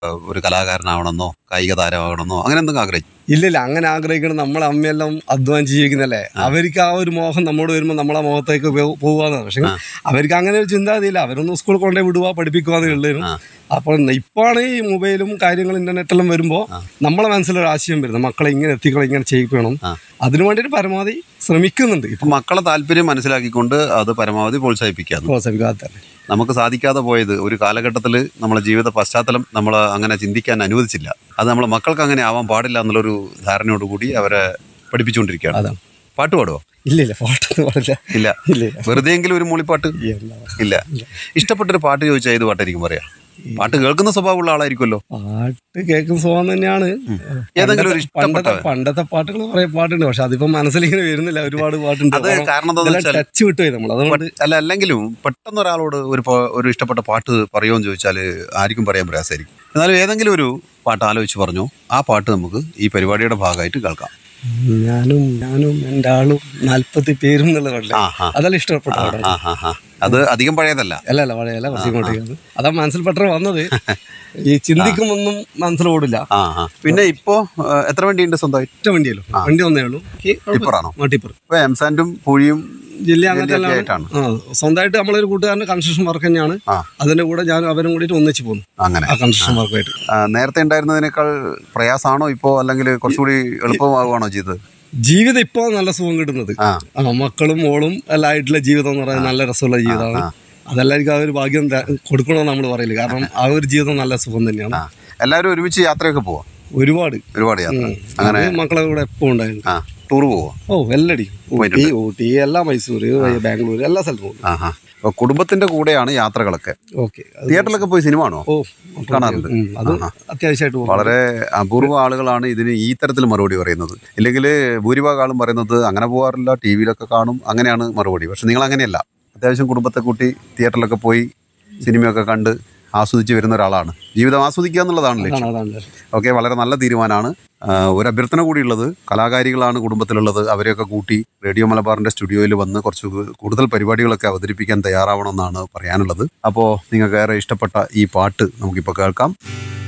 ഏഹ്, ഒരു കലാകാരനാവണമെന്നോ കായിക താരമാകണമെന്നോ അങ്ങനെ എന്തെങ്കിലും ആഗ്രഹിച്ചു ഇല്ലില്ല അങ്ങനെ ആഗ്രഹിക്കണം നമ്മളെ അമ്മയെല്ലാം അധ്വാനിച്ച് ജീവിക്കുന്നല്ലേ അവർക്ക് ആ ഒരു മോഹം നമ്മോട് വരുമ്പോൾ നമ്മളെ മുഖത്തേക്ക് പോവാന്ന് പക്ഷെ അവർക്ക് അങ്ങനെ ഒരു ചിന്താഗതിയില്ല അവരൊന്ന് സ്കൂളിൽ കൊണ്ടേ വിടുക പഠിപ്പിക്കുക ഉള്ളതിനും അപ്പോൾ ഇപ്പോഴാണ് ഈ മൊബൈലും കാര്യങ്ങളും ഇന്റർനെറ്റെല്ലാം വരുമ്പോൾ നമ്മളെ മനസ്സിലൊരു ആശയം വരുന്നത് മക്കളെ ഇങ്ങനെ എത്തിക്കണം ഇങ്ങനെ ചെയ്യിക്കണം അതിനു വേണ്ടിയിട്ട് പരമാവധി ശ്രമിക്കുന്നുണ്ട് ഇപ്പൊ ഇപ്പം മക്കളെ താല്പര്യം മനസ്സിലാക്കിക്കൊണ്ട് അത് പരമാവധി പ്രോത്സാഹിപ്പിക്കാന്ന് പ്രോത്സാഹിപ്പിക്കാത്ത നമുക്ക് സാധിക്കാതെ പോയത് ഒരു കാലഘട്ടത്തിൽ നമ്മളെ ജീവിത പശ്ചാത്തലം നമ്മൾ അങ്ങനെ ചിന്തിക്കാൻ അനുവദിച്ചില്ല അത് നമ്മളെ മക്കൾക്ക് അങ്ങനെ ആവാൻ പാടില്ല എന്നുള്ളൊരു ധാരണയോടുകൂടി അവരെ പഠിപ്പിച്ചുകൊണ്ടിരിക്കുകയാണ് അതാണ് പാട്ട് പാടുവോ ഇല്ല ഇല്ല പാട്ടൊന്നും പാടില്ല ഇല്ല ഇല്ല വെറുതെയെങ്കിലും ഒരു മൂളിപ്പാട്ട് എന്താ ഇല്ല ഇഷ്ടപ്പെട്ടൊരു പാട്ട് ചോദിച്ചാൽ ഏത് പാട്ടായിരിക്കും പറയാ പാട്ട് കേൾക്കുന്ന സ്വഭാവമുള്ള ആളായിരിക്കുമല്ലോ പാട്ട് കേൾക്കുന്ന സ്വഭാവം തന്നെയാണ് ഏതെങ്കിലും ഒരു പണ്ടത്തെ- ഇഷ്ടപ്പെട്ട പണ്ടത്തെ പണ്ടത്തെ പാട്ടുകൾ കുറെ പാട്ടുണ്ട് പക്ഷെ അതിപ്പോ മനസ്സിലിങ്ങനെ വരുന്നില്ല ഒരുപാട് പാട്ടുണ്ട് അത് കാരണം എന്താണെന്ന് വെച്ചാൽ ടച്ച് വിട്ടുപോയി നമ്മൾ അതുകൊണ്ട് അല്ല അല്ലെങ്കിലും പെട്ടെന്ന് ഒരാളോട് ഒരു പ- ഒരു ഇഷ്ടപ്പെട്ട പാട്ട് പറയുമോ ചോദിച്ചാൽ ആർക്കും പറയാൻ പ്രയാസമായിരിക്കും എന്നാലും ഏതെങ്കിലും ഒരു പാട്ട് ആലോചിച്ച് പറഞ്ഞു ആ പാട്ട് നമുക്ക് ഈ പരിപാടിയുടെ ഭാഗമായിട്ട് കേൾക്കാം ഞാനും ഞാനും എൻ്റെ ആളും നാല്പത്തി പേരും എന്നുള്ള പാടില്ല ആ ആ അതെല്ലാം ഇഷ്ടപ്പെട്ട പാടാണ് ആ ആ ആ അത് അധികം പഴയതല്ല അല്ല അല്ല പഴയല്ല കുറച്ച് ഇങ്ങോട്ടേക്ക് അതാ മനസ്സിൽ പെട്ടെന്ന് വന്നത് ഈ ചിന്തിക്കുമൊന്നും മനസ്സിൽ ഓടില്ല ആ ആ പിന്നെ ഇപ്പോ ആ, എത്ര വണ്ടിയുണ്ട് സ്വന്തമായിട്ട് ഒറ്റ വണ്ടിയല്ലോ വണ്ടി വന്നേ ഉള്ളൂ ഈ ടിപ്പറാണോ ആ, ടിപ്പർ ഇപ്പൊ എംസാൻഡും പുഴിയും ജില്ല അങ്ങനത്തെ ജില്ലയൊക്കെ എല്ലാം ആയിട്ടാണ് ആ സ്വന്തമായിട്ട് നമ്മളൊരു കൂട്ടുകാരൻ്റെ കൺസ്ട്രക്ഷൻ വർക്ക് തന്നെയാണ് ആ. അതിന്റെ കൂടെ ഞാൻ അവരും കൂടിയിട്ട് ഒന്നിച്ച് പോകുന്നു അങ്ങനെ ആ കൺസ്ട്രക്ഷൻ വർക്കായിട്ട് ആ, നേരത്തെ ഉണ്ടായിരുന്നതിനേക്കാൾ പ്രയാസമാണോ ഇപ്പോ അല്ലെങ്കിൽ കുറച്ചുകൂടി എളുപ്പമാകുവാണോ ചെയ്തത് ജീവിതം ഇപ്പോൾ നല്ല സുഖം കിട്ടുന്നത് ആ ആ മക്കളും മോളും എല്ലാം ആയിട്ടുള്ള ജീവിതം എന്ന് പറയുന്നത് നല്ല രസമുള്ള ജീവിതമാണ് അതെല്ലാവർക്കും ആ ഒരു ഭാഗ്യം ത- കൊടുക്കണമെന്ന് നമ്മൾ പറയില്ല കാരണം ആ ഒരു ജീവിതം നല്ല സുഖം തന്നെയാണ് ആ എല്ലാവരും ഒരുമിച്ച് യാത്രയൊക്കെ പോവാം ഒരുപാട് ഒരുപാട് യാത്ര ഉം. അത് മക്കളെ കൂടെ എപ്പോൾ ഉണ്ടായിരുന്നു ആ ടൂർ പോവാം ഓ എല്ലടി ഊട്ടി ഊട്ടി എല്ലാ മൈസൂർ ബാംഗ്ലൂർ എല്ലാ സ്ഥലത്തും പോകും ആ ആ അപ്പൊ കുടുംബത്തിന്റെ കൂടെയാണ് യാത്രകളൊക്കെ ഓക്കെ തിയേറ്ററിലൊക്കെ പോയി സിനിമ കാണുമോ ഓ കാണാറുണ്ട്. ഉം, അത് അത്യാവശ്യമായിട്ട് പോകും വളരെ അപൂർവ ആളുകളാണ് ഇതിന് ഈ തരത്തിൽ മറുപടി പറയുന്നത് ഇല്ലെങ്കിൽ ഭൂരിഭാഗം ആളും പറയുന്നത് അങ്ങനെ പോകാറില്ല ടി വിയിലൊക്കെ കാണും അങ്ങനെയാണ് മറുപടി പക്ഷെ നിങ്ങൾ അങ്ങനെയല്ല അത്യാവശ്യം കുടുംബത്തെ കൂട്ടി തിയേറ്ററിലൊക്കെ പോയി സിനിമയൊക്കെ കണ്ട് ആസ്വദിച്ച് വരുന്ന ഒരാളാണ് ജീവിതം ആസ്വദിക്കുക എന്നുള്ളതാണ് ലക്ഷ്യം അതാണ് അതാണ് ഓക്കെ വളരെ നല്ല തീരുമാനമാണ് ആ, ഒരു അഭ്യർത്ഥന കൂടിയുള്ളത് കലാകാരികളാണ് കുടുംബത്തിലുള്ളത് അവരെയൊക്കെ കൂട്ടി റേഡിയോ മലബാറിന്റെ സ്റ്റുഡിയോയിൽ വന്ന് കുറച്ച് കൂടുതൽ പരിപാടികളൊക്കെ അവതരിപ്പിക്കാൻ തയ്യാറാവണമെന്നാണ് പറയാനുള്ളത് അപ്പോൾ നിങ്ങൾക്ക് ഏറെ ഇഷ്ടപ്പെട്ട ഈ പാട്ട് നമുക്കിപ്പോൾ കേൾക്കാം